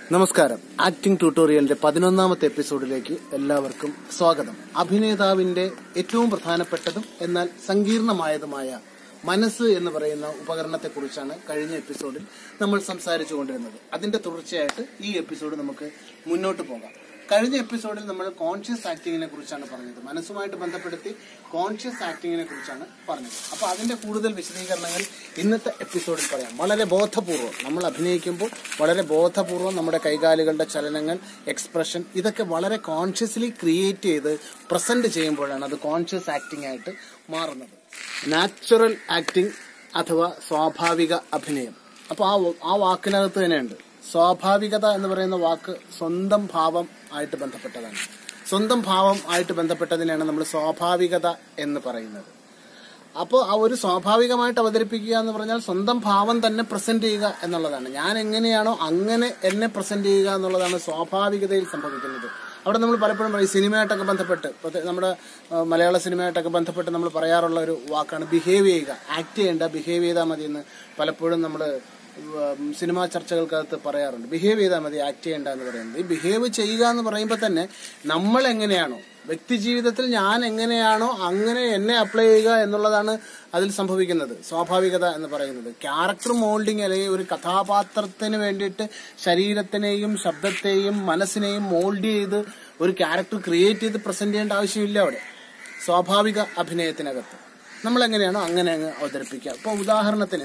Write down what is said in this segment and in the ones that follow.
നമസ്കാരം ആക്ടിംഗ് ട്യൂട്ടോറിയലിന്റെ പതിനൊന്നാമത്തെ എപ്പിസോഡിലേക്ക് എല്ലാവർക്കും സ്വാഗതം അഭിനേതാവിന്റെ ഏറ്റവും പ്രധാനപ്പെട്ടതും എന്നാൽ സങ്കീർണമായതുമായ മനസ്സ് എന്ന് പറയുന്ന ഉപകരണത്തെക്കുറിച്ചാണ് കഴിഞ്ഞ എപ്പിസോഡിൽ നമ്മൾ സംസാരിച്ചു കൊണ്ടിരുന്നത് അതിന്റെ തുടർച്ചയായിട്ട് ഈ എപ്പിസോഡ് നമുക്ക് മുന്നോട്ട് പോകാം കഴിഞ്ഞ എപ്പിസോഡിൽ നമ്മൾ കോൺഷ്യസ് ആക്ടിങ്ങിനെ കുറിച്ചാണ് പറഞ്ഞത് മനസ്സുമായിട്ട് ബന്ധപ്പെടുത്തി കോൺഷ്യസ് ആക്ടിങ്ങിനെ കുറിച്ചാണ് പറഞ്ഞത് അപ്പൊ അതിന്റെ കൂടുതൽ വിശദീകരണങ്ങൾ ഇന്നത്തെ എപ്പിസോഡിൽ പറയാം വളരെ ബോധപൂർവം നമ്മൾ അഭിനയിക്കുമ്പോൾ വളരെ ബോധപൂർവം നമ്മുടെ കൈകാലുകളുടെ ചലനങ്ങൾ എക്സ്പ്രഷൻ ഇതൊക്കെ വളരെ കോൺഷ്യസ്ലി ക്രിയേറ്റ് ചെയ്ത് പ്രസന്റ് ചെയ്യുമ്പോഴാണ് അത് കോൺഷ്യസ് ആക്ടിംഗ് ആയിട്ട് മാറുന്നത് നാച്ചുറൽ ആക്ടിംഗ് അഥവാ സ്വാഭാവിക അഭിനയം അപ്പോൾ ആ ആ വാക്കിനകത്ത് തന്നെയുണ്ട് സ്വാഭാവികത എന്ന് പറയുന്ന വാക്ക് സ്വന്തം ഭാവം ആയിട്ട് ബന്ധപ്പെട്ടതാണ് സ്വന്തം ഭാവം ആയിട്ട് ബന്ധപ്പെട്ടതിനാണ് നമ്മൾ സ്വാഭാവികത എന്ന് പറയുന്നത് അപ്പോൾ ആ ഒരു സ്വാഭാവികമായിട്ട് അവതരിപ്പിക്കുക എന്ന് പറഞ്ഞാൽ സ്വന്തം ഭാവം തന്നെ പ്രസന്റ് ചെയ്യുക എന്നുള്ളതാണ് ഞാൻ എങ്ങനെയാണോ അങ്ങനെ എന്നെ പ്രസന്റ് ചെയ്യുക എന്നുള്ളതാണ് സ്വാഭാവികതയിൽ സംഭവിക്കുന്നത് അവിടെ നമ്മൾ പലപ്പോഴും പറയും സിനിമയായിട്ടൊക്കെ ബന്ധപ്പെട്ട് പ്രത്യേക- നമ്മുടെ ആ, മലയാള സിനിമയായിട്ടൊക്കെ ബന്ധപ്പെട്ട് നമ്മൾ പറയാറുള്ള ഒരു വാക്കാണ് ബിഹേവ് ചെയ്യുക ആക്ട് ചെയ്യേണ്ട ബിഹേവ് ചെയ്താൽ മതി എന്ന് പലപ്പോഴും നമ്മൾ സിനിമാ ചർച്ചകൾക്കകത്ത് പറയാറുണ്ട് ബിഹേവ് ചെയ്താൽ മതി ആക്ട് ചെയ്യേണ്ട എന്ന് പറയുന്നത് ഈ ബിഹേവ് ചെയ്യുക എന്ന് പറയുമ്പോൾ തന്നെ നമ്മൾ എങ്ങനെയാണോ വ്യക്തി ജീവിതത്തിൽ ഞാൻ എങ്ങനെയാണോ അങ്ങനെ എന്നെ അപ്ലൈ ചെയ്യുക എന്നുള്ളതാണ് അതിൽ സംഭവിക്കുന്നത് സ്വാഭാവികത എന്ന് പറയുന്നത് ക്യാരക്ടർ മോൾഡിങ് അല്ലെങ്കിൽ ഒരു കഥാപാത്രത്തിന് വേണ്ടിയിട്ട് ശരീരത്തിനെയും ശബ്ദത്തെയും മനസ്സിനെയും മോൾഡ് ചെയ്ത് ഒരു ക്യാരക്ടർ ക്രിയേറ്റ് ചെയ്ത് പ്രസന്റ് ചെയ്യേണ്ട ആവശ്യമില്ല അവിടെ സ്വാഭാവിക അഭിനയത്തിനകത്ത് നമ്മൾ എങ്ങനെയാണോ അങ്ങനെ അങ്ങ് അവതരിപ്പിക്കുക ഇപ്പോൾ ഉദാഹരണത്തിന്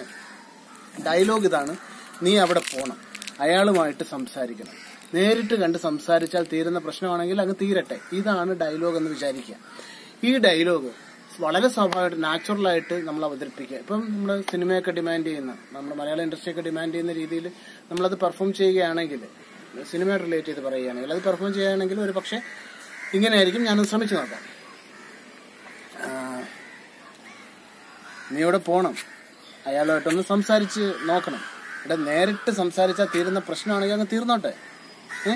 ഡയലോഗ് ഇതാണ് നീ അവിടെ പോണം അയാളുമായിട്ട് സംസാരിക്കണം നേരിട്ട് കണ്ട് സംസാരിച്ചാൽ തീരുന്ന പ്രശ്നമാണെങ്കിൽ അങ്ങ് തീരട്ടെ ഇതാണ് ഡയലോഗ് എന്ന് വിചാരിക്കുക ഈ ഡയലോഗ് വളരെ സ്വാഭാവികമായിട്ട് നാച്ചുറലായിട്ട് നമ്മൾ അവതരിപ്പിക്കുക ഇപ്പം നമ്മൾ സിനിമയൊക്കെ ഡിമാൻഡ് ചെയ്യുന്ന നമ്മുടെ മലയാള ഇൻഡസ്ട്രിയൊക്കെ ഡിമാൻഡ് ചെയ്യുന്ന രീതിയിൽ നമ്മളത് പെർഫോം ചെയ്യുകയാണെങ്കിൽ സിനിമ റിലേറ്റ് ചെയ്ത് പറയുകയാണെങ്കിൽ അത് പെർഫോം ചെയ്യുകയാണെങ്കിൽ ഒരു പക്ഷേ ഇങ്ങനെയായിരിക്കും ഞാനത് ശ്രമിച്ചു നോക്കാം ആ, നീ ഇവിടെ പോണം അയാളുമായിട്ടൊന്ന് സംസാരിച്ച് നോക്കണം ഇവിടെ നേരിട്ട് സംസാരിച്ചാൽ തീരുന്ന പ്രശ്നമാണെങ്കിൽ അങ്ങ് തീർന്നോട്ടെ ഏ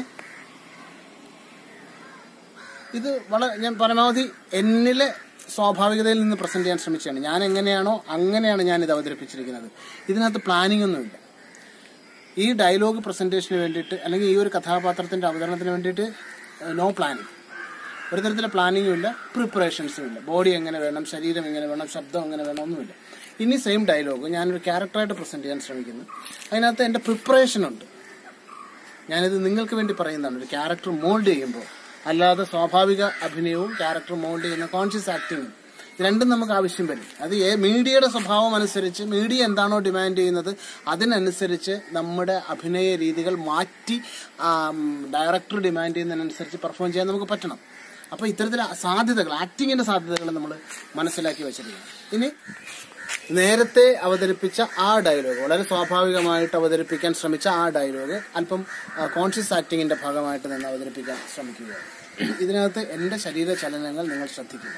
ഇത് വളരെ ഞാൻ പരമാവധി എന്നിലെ സ്വാഭാവികതയിൽ നിന്ന് പ്രസന്റ് ചെയ്യാൻ ശ്രമിച്ചാണ് ഞാൻ എങ്ങനെയാണോ അങ്ങനെയാണ് ഞാൻ ഇത് അവതരിപ്പിച്ചിരിക്കുന്നത് ഇതിനകത്ത് പ്ലാനിംഗ് ഒന്നുമില്ല ഈ ഡയലോഗ് പ്രസന്റേഷന് വേണ്ടിയിട്ട് അല്ലെങ്കിൽ ഈ ഒരു കഥാപാത്രത്തിന്റെ അവതരണത്തിന് വേണ്ടിയിട്ട് നോ പ്ലാനിങ് ഒരു തരത്തിലെ പ്ലാനിങ്ങും ഇല്ല പ്രിപ്പറേഷൻസും ഇല്ല ബോഡി എങ്ങനെ വേണം ശരീരം എങ്ങനെ വേണം ശബ്ദം എങ്ങനെ വേണം ഒന്നുമില്ല ഇനി സെയിം ഡയലോഗ് ഞാനൊരു ക്യാരക്ടറായിട്ട് പ്രസന്റ് ചെയ്യാൻ ശ്രമിക്കുന്നു അതിനകത്ത് എൻ്റെ പ്രിപ്പറേഷൻ ഉണ്ട് ഞാനിത് നിങ്ങൾക്ക് വേണ്ടി പറയുന്നതാണ് ഒരു ക്യാരക്ടർ മോൾഡ് ചെയ്യുമ്പോൾ അല്ലാതെ സ്വാഭാവിക അഭിനയവും ക്യാരക്ടർ മോൾഡ് ചെയ്യുന്ന കോൺഷ്യസ് ആക്ടിങ്ങും ഇത് രണ്ടും നമുക്ക് ആവശ്യം വരും അത് ഏ മീഡിയയുടെ സ്വഭാവം അനുസരിച്ച് മീഡിയ എന്താണോ ഡിമാൻഡ് ചെയ്യുന്നത് അതിനനുസരിച്ച് നമ്മുടെ അഭിനയ രീതികൾ മാറ്റി ഡയറക്ടർ ഡിമാൻഡ് ചെയ്യുന്നതിനനുസരിച്ച് പെർഫോം ചെയ്യാൻ നമുക്ക് പറ്റണം അപ്പോൾ ഇത്തരത്തിലെ സാധ്യതകൾ ആക്ടിങ്ങിന്റെ സാധ്യതകൾ നമ്മൾ മനസ്സിലാക്കി വെച്ചിരിക്കണം ഇനി നേരത്തെ അവതരിപ്പിച്ച ആ ഡയലോഗ് വളരെ സ്വാഭാവികമായിട്ട് അവതരിപ്പിക്കാൻ ശ്രമിച്ച ആ ഡയലോഗ് അല്പം കോൺഷ്യസ് ആക്ടിങ്ങിന്റെ ഭാഗമായിട്ട് നിന്ന് അവതരിപ്പിക്കാൻ ശ്രമിക്കുകയാണ് ഇതിനകത്ത് എന്റെ ശരീര ചലനങ്ങൾ നിങ്ങൾ ശ്രദ്ധിക്കുക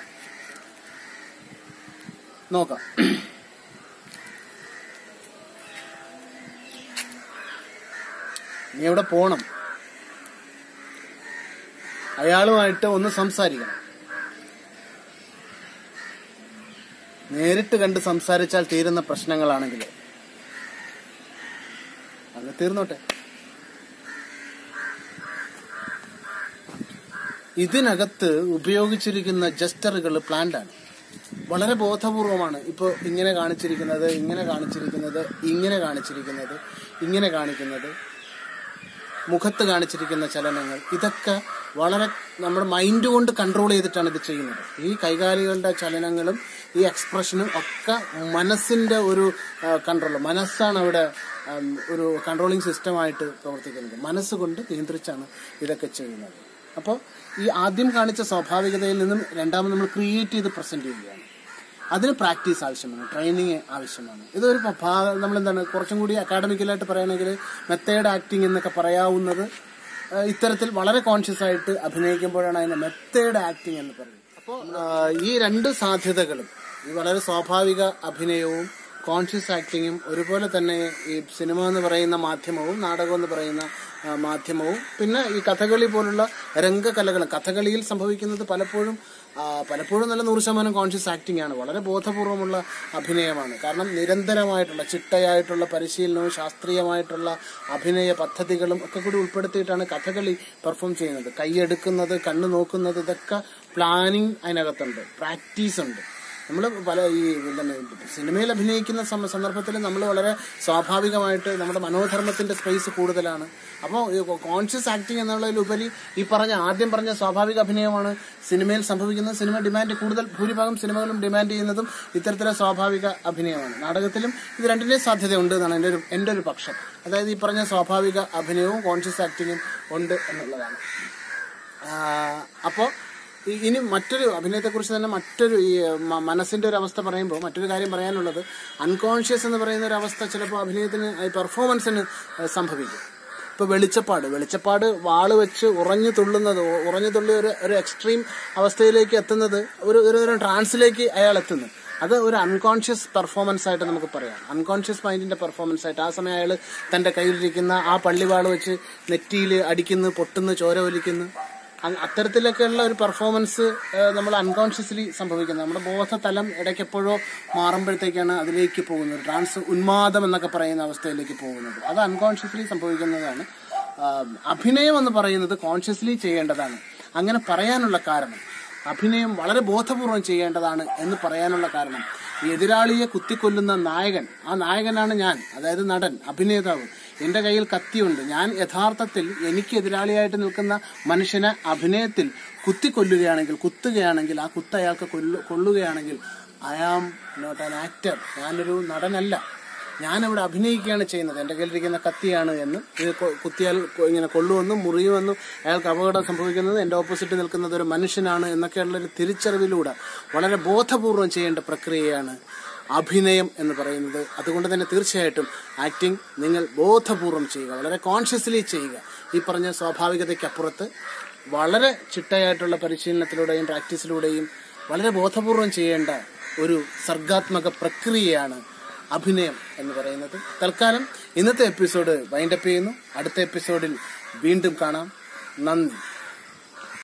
നോക്കാം നീ എവിടെ പോണം അയാളുമായിട്ട് ഒന്ന് സംസാരിക്കണം നേരിട്ട് കണ്ട് സംസാരിച്ചാൽ തീരുന്ന പ്രശ്നങ്ങളാണെങ്കിൽ അങ്ങ് തീർന്നോട്ടെ ഇതിനകത്ത് ഉപയോഗിച്ചിരിക്കുന്ന ജസ്റ്ററുകൾ പ്ലാൻഡ് ആണ് വളരെ ബോധപൂർവമാണ് ഇപ്പോൾ ഇങ്ങനെ കാണിച്ചിരിക്കുന്നത് ഇങ്ങനെ കാണിച്ചിരിക്കുന്നത് ഇങ്ങനെ കാണിച്ചിരിക്കുന്നത് ഇങ്ങനെ കാണിക്കുന്നത് മുഖത്ത് കാണിച്ചിരിക്കുന്ന ചലനങ്ങൾ ഇതൊക്കെ വളരെ നമ്മുടെ മൈൻഡ് കൊണ്ട് കൺട്രോൾ ചെയ്തിട്ടാണ് ഇത് ചെയ്യുന്നത് ഈ കൈകാലികളുടെ ചലനങ്ങളും ഈ എക്സ്പ്രഷനും ഒക്കെ മനസ്സിന്റെ ഒരു കൺട്രോൾ മനസ്സാണ് അവിടെ ഉം, ഒരു കൺട്രോളിങ് സിസ്റ്റമായിട്ട് പ്രവർത്തിക്കുന്നത് മനസ്സുകൊണ്ട് നിയന്ത്രിച്ചാണ് ഇതൊക്കെ ചെയ്യുന്നത് അപ്പോൾ ഈ ആദ്യം കാണിച്ച സ്വാഭാവികതയിൽ നിന്നും രണ്ടാമത് നമ്മൾ ക്രിയേറ്റ് ചെയ്ത് പ്രസന്റ് ചെയ്യുകയാണ് അതിന് പ്രാക്ടീസ് ആവശ്യമാണ് ട്രെയിനിങ് ആവശ്യമാണ് ഇതൊരു ഭാഗം നമ്മളെന്താണ് കുറച്ചും കൂടി അക്കാഡമിക്കലായിട്ട് പറയുകയാണെങ്കിൽ മെത്തേഡ് ആക്ടിങ് എന്നൊക്കെ പറയാവുന്നത് ആ, ഇത്തരത്തിൽ വളരെ കോൺഷ്യസ് ആയിട്ട് അഭിനയിക്കുമ്പോഴാണ് അതിന്റെ മെത്തേഡ് ആക്ടിങ് എന്ന് പറയുന്നത് അപ്പോൾ ഈ രണ്ട് സാധ്യതകളും ഈ വളരെ സ്വാഭാവിക അഭിനയവും കോൺഷ്യസ് ആക്ടിങ്ങും ഒരുപോലെ തന്നെ ഈ സിനിമ എന്ന് പറയുന്ന മാധ്യമവും നാടകം എന്ന് പറയുന്ന ആ, മാധ്യമവും പിന്നെ ഈ കഥകളി പോലുള്ള രംഗകലകൾ കഥകളിയിൽ സംഭവിക്കുന്നത് പലപ്പോഴും ആ, പലപ്പോഴും നല്ല നൂറ് ശതമാനം കോൺഷ്യസ് ആക്ടിംഗ് ആണ് വളരെ ബോധപൂർവമുള്ള അഭിനയമാണ് കാരണം നിരന്തരമായിട്ടുള്ള ചിട്ടയായിട്ടുള്ള പരിശീലനവും ശാസ്ത്രീയമായിട്ടുള്ള അഭിനയ പദ്ധതികളും ഒക്കെ കൂടി ഉൾപ്പെടുത്തിയിട്ടാണ് കഥകളി പെർഫോം ചെയ്യുന്നത് കൈയെടുക്കുന്നത് കണ്ണു നോക്കുന്നത് ഇതൊക്കെ പ്ലാനിങ് അതിനകത്തുണ്ട് പ്രാക്ടീസ് ഉണ്ട് നമ്മൾ പല ഈ എന്താണ് സിനിമയിൽ അഭിനയിക്കുന്ന സമ- സന്ദർഭത്തിൽ നമ്മൾ വളരെ സ്വാഭാവികമായിട്ട് നമ്മുടെ മനോധർമ്മത്തിന്റെ സ്പേസ് കൂടുതലാണ് അപ്പോൾ കോൺഷ്യസ് ആക്ടിങ് എന്നുള്ളതിലുപരി ഈ പറഞ്ഞ ആദ്യം പറഞ്ഞ സ്വാഭാവിക അഭിനയമാണ് സിനിമയിൽ സംഭവിക്കുന്നത് സിനിമ ഡിമാൻഡ് കൂടുതൽ ഭൂരിഭാഗം സിനിമകളും ഡിമാൻഡ് ചെയ്യുന്നതും ഇത്തരത്തിലെ സ്വാഭാവിക അഭിനയമാണ് നാടകത്തിലും ഇത് രണ്ടിന്റെയും സാധ്യതയുണ്ട് എന്നാണ് എൻ്റെ ഒരു എൻ്റെ ഒരു പക്ഷം അതായത് ഈ പറഞ്ഞ സ്വാഭാവിക അഭിനയവും കോൺഷ്യസ് ആക്ടിങ്ങും ഉണ്ട് എന്നുള്ളതാണ് അപ്പോൾ ഇനി മറ്റൊരു അഭിനയത്തെക്കുറിച്ച് തന്നെ മറ്റൊരു ഈ മ- മനസ്സിന്റെ ഒരു അവസ്ഥ പറയുമ്പോൾ മറ്റൊരു കാര്യം പറയാനുള്ളത് അൺകോൺഷ്യസ് എന്ന് പറയുന്ന ഒരു അവസ്ഥ ചിലപ്പോൾ അഭിനയത്തിന് ഈ പെർഫോമൻസിന് സംഭവിക്കും ഇപ്പൊ വെളിച്ചപ്പാട് വെളിച്ചപ്പാട് വാള് വെച്ച് ഉറഞ്ഞു തുള്ളുന്നത് ഉ- ഉറഞ്ഞു തുള്ളി ഒരു ഒരു എക്സ്ട്രീം അവസ്ഥയിലേക്ക് എത്തുന്നത് ഒരു ഒരു ഒരു ട്രാൻസിലേക്ക് അയാൾ എത്തുന്നു അത് ഒരു അൺകോൺഷ്യസ് പെർഫോമൻസ് ആയിട്ട് നമുക്ക് പറയാം അൺകോൺഷ്യസ് മൈൻഡിന്റെ പെർഫോമൻസ് ആയിട്ട് ആ സമയം അയാൾ തന്റെ കയ്യിലിരിക്കുന്ന ആ പള്ളിവാള് വെച്ച് നെറ്റിയിൽ അടിക്കുന്നു പൊട്ടുന്നു ചോര ഒലിക്കുന്നു അ- അത്തരത്തിലൊക്കെയുള്ള ഒരു പെർഫോമൻസ് നമ്മൾ അൺകോൺഷ്യസ്ലി സംഭവിക്കുന്നത് നമ്മുടെ ബോധതലം ഇടയ്ക്ക് എപ്പോഴോ മാറുമ്പോഴത്തേക്കാണ് അതിലേക്ക് പോകുന്നത് ട്രാൻസ് ഉന്മാദം എന്നൊക്കെ പറയുന്ന അവസ്ഥയിലേക്ക് പോകുന്നത് അത് അൺകോൺഷ്യസ്ലി സംഭവിക്കുന്നതാണ് ആ, അഭിനയം എന്ന് പറയുന്നത് കോൺഷ്യസ്ലി ചെയ്യേണ്ടതാണ് അങ്ങനെ പറയാനുള്ള കാരണം അഭിനയം വളരെ ബോധപൂർവം ചെയ്യേണ്ടതാണ് എന്ന് പറയാനുള്ള കാരണം ഈ എതിരാളിയെ കുത്തിക്കൊല്ലുന്ന നായകൻ ആ നായകനാണ് ഞാൻ അതായത് നടൻ അഭിനേതാവ് എന്റെ കയ്യിൽ കത്തിയുണ്ട് ഞാൻ യഥാർത്ഥത്തിൽ എനിക്ക് എതിരാളിയായിട്ട് നിൽക്കുന്ന മനുഷ്യനെ അഭിനയത്തിൽ കുത്തിക്കൊല്ലുകയാണെങ്കിൽ കുത്തുകയാണെങ്കിൽ ആ കുത്ത് അയാൾക്ക് കൊല്ലു- കൊള്ളുകയാണെങ്കിൽ I am not an actor ഞാനൊരു നടനല്ല ഞാനിവിടെ അഭിനയിക്കുകയാണ് ചെയ്യുന്നത് എന്റെ കയ്യിലിരിക്കുന്ന കത്തിയാണ് എന്ന് ഇത് കൊ- കുത്തിയാൽ കൊ- ഇങ്ങനെ കൊള്ളുമെന്നും മുറിയുമെന്നും അയാൾക്ക് അപകടം സംഭവിക്കുന്നത് എന്റെ ഓപ്പോസിറ്റ് നിൽക്കുന്നത് ഒരു മനുഷ്യനാണ് എന്നൊക്കെയുള്ള ഒരു തിരിച്ചറിവിലൂടെ വളരെ ബോധപൂർവം ചെയ്യേണ്ട പ്രക്രിയയാണ് അഭിനയം എന്ന് പറയുന്നത് അതുകൊണ്ട് തന്നെ തീർച്ചയായിട്ടും ആക്ടിങ് നിങ്ങൾ ബോധപൂർവം ചെയ്യുക വളരെ കോൺഷ്യസ്ലി ചെയ്യുക ഈ പറഞ്ഞ സ്വാഭാവികതയ്ക്കപ്പുറത്ത് വളരെ ചിട്ടയായിട്ടുള്ള പരിശീലനത്തിലൂടെയും പ്രാക്ടീസിലൂടെയും വളരെ ബോധപൂർവം ചെയ്യേണ്ട ഒരു സർഗാത്മക പ്രക്രിയയാണ് അഭിനയം എന്ന് പറയുന്നത് തൽക്കാലം ഇന്നത്തെ എപ്പിസോഡ് വൈൻഡപ്പ് ചെയ്യുന്നു അടുത്ത എപ്പിസോഡിൽ വീണ്ടും കാണാം നന്ദി